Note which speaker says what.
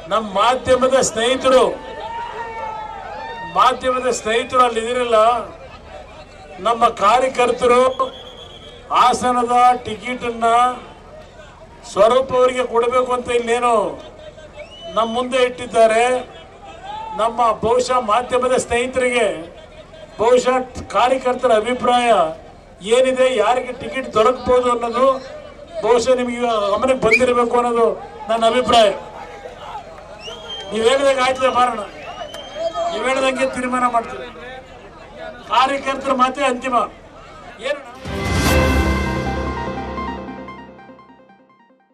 Speaker 1: ನಮ್ಮ ಮಾಧ್ಯಮದ ಸ್ನೇಹಿತರು ಮಾಧ್ಯಮದ ಸ್ನೇಹಿತರು ಅಲ್ಲಿ ಇದಿರಲ್ಲ ನಮ್ಮ ಕಾರ್ಯಕರ್ತರು ಹಾಸನದ ಟಿಕೆಟನ್ನ ಸ್ವರೂಪ್ ಅವರಿಗೆ ಕೊಡಬೇಕು ಅಂತ ಇಲ್ಲೇನು ನಮ್ಮ ಮುಂದೆ ಇಟ್ಟಿದ್ದಾರೆ ನಮ್ಮ ಬಹುಶಃ ಮಾಧ್ಯಮದ ಸ್ನೇಹಿತರಿಗೆ ಬಹುಶಃ ಕಾರ್ಯಕರ್ತರ ಅಭಿಪ್ರಾಯ ಏನಿದೆ ಯಾರಿಗೆ ಟಿಕೆಟ್ ದೊರಕಬಹುದು ಅನ್ನೋದು ಬಹುಶಃ ನಿಮಗೆ ಗಮನಕ್ಕೆ ಬಂದಿರಬೇಕು ಅನ್ನೋದು ನನ್ನ ಅಭಿಪ್ರಾಯ ನೀವು ಹೇಳಿದಾಗ ಆಯ್ತದೆ ಬಾರೋಣ ನೀವು ಹೇಳಿದಂಗೆ ತೀರ್ಮಾನ ಮಾಡ್ತೀವಿ ಕಾರ್ಯಕರ್ತರ ಮಾತೇ ಅಂತಿಮ ಏನು